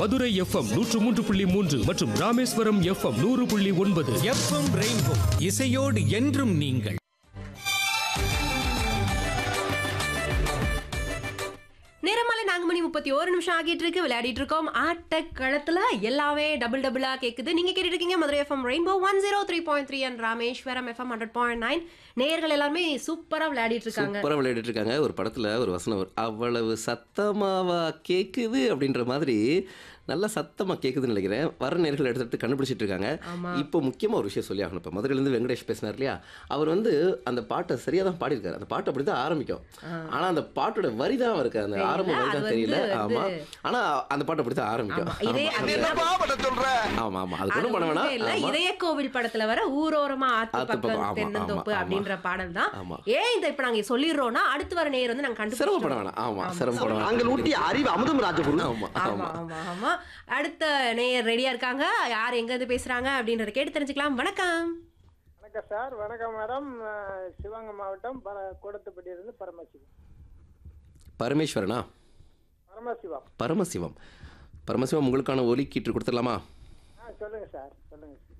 Madurai FM நூற்று மூன்று புள்ளி மூன்று மற்றும் ராமேஸ்வரம் எஃப்எம் நூறு புள்ளி ஒன்பது எஃப்எம் ரெயின்போ இசையோடு என்றும் நீங்கள் நேரமாலை நான்கு மணி முப்பத்தி ஒரு நிமிஷம் ஆகிட்டு இருக்கு விளையாடிட்டு இருக்கோம் ஆட்டக்களத்துல எல்லாமே டபுள் டபுளா கேக்குது நீங்க கேட்டுட்டு இருக்கீங்க Madurai FM rainbow one zero three point three and Rameswaram FM hundred point nine நேயர்கள் எல்லாருமே சூப்பரா விளையாடிட்டு இருக்காங்க சூப்பராக விளையாடிட்டு இருக்காங்க ஒரு படத்தில் ஒரு வசனம் வரும். அவ்வளவு சத்தமாவா கேட்குது அப்படின்ற மாதிரி நல்லா சத்தமாக கேட்குதுன்னு நினைக்கிறேன் வர நேர்கள் எடுத்து கண்டுபிடிச்சிட்டு இருக்காங்க ஆமா. இப்போ முக்கியமாக ஒரு விஷயம் சொல்லி ஆகணும் இப்போ மதுரையிலேருந்து வெங்கடேஷ் பேசினார் இல்லையா அவர் வந்து அந்த பாட்டை சரியாக தான் பாடியிருக்காரு அந்த பாட்டு அப்படி தான் ஆரம்பிக்கும் ஆனால் அந்த பாட்டோட வரி தான் இருக்கு அந்த தெரியல, ஆரம்ப வரி அது தான் வந்து தெரியல வந்து- ஆமாம் ஆனால் அந்த பாட்டு அப்படி தான் ஆரம்பிக்கும் ஆமா, இதே அது ஆமாம் ஆமாம் அது அது ஒன்றும் பண்ண ஒண்ணுமே இல்ல வேணாம் ஆமா. இதய கோவில் படத்துல வர ஊரோரமா ஆத்து ஆத்து பக்கம், பக்கம் ஆமா, தென்னந்தோப்பு ஆமா, அப்படின்ற பாடல் தான் ஆமா. ஏன் இதை இப்ப நாங்க சொல்லிடுறோம்னா அடுத்து வர நேயர் வந்து நாங்க சிரமப்பட கண்டுபிடிச்சோம் வேணாம் ஆமாம் சிரமப்பட வேணாம் நாங்கள் ஊட்டிய அறிவு அமுதம் ராஜகுரு ஆமாம் ஆமா ஆமாம் ஆமா ஆமா அடுத்த நேயர் ரெடியா இருக்காங்க யார் எங்க இருந்து பேசுறாங்க அப்படின்றத கேட்டு தெரிஞ்சுக்கலாம் வணக்கம் வணக்கம் சார் வணக்கம் மேடம் அஹ், சிவகங்கை மாவட்டம் பர கோடத்துப்பட்டியிலிருந்து பரமசிவம் பரமேஸ்வரனா பரமசிவம் பரமசிவம் பரமசிவம் உங்களுக்கான ஒலி கீற்று கொடுத்துடலாமா ஆ சொல்லுங்க சார் சொல்லுங்க